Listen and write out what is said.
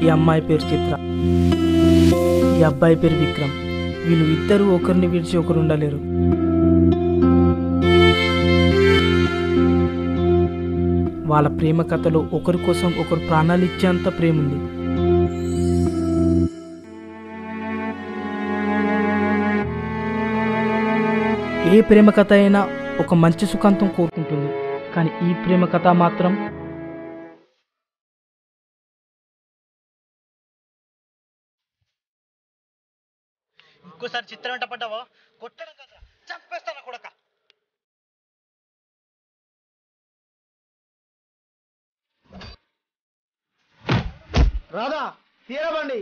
ఈ అమ్మాయి పేరు చిత్ర ఈ అబ్బాయి పేరు విక్రమ్ వీళ్ళు ఇద్దరు ఒకరిని విడిచి ఒకరు ఉండలేరు వాళ్ళ ప్రేమ కథలో ఒకరి కోసం ఒకరు ప్రాణాలు ఇచ్చేంత ప్రేమ ఉంది ఏ ప్రేమ కథ అయినా ఒక మంచి సుఖాంతం కోరుకుంటుంది కానీ ఈ ప్రేమ కథ మాత్రం ఇంకోసారి చిత్రం వెంట పడ్డావో కొట్టడం కదా చంపేస్తాను కొడక రాదా తీరబండి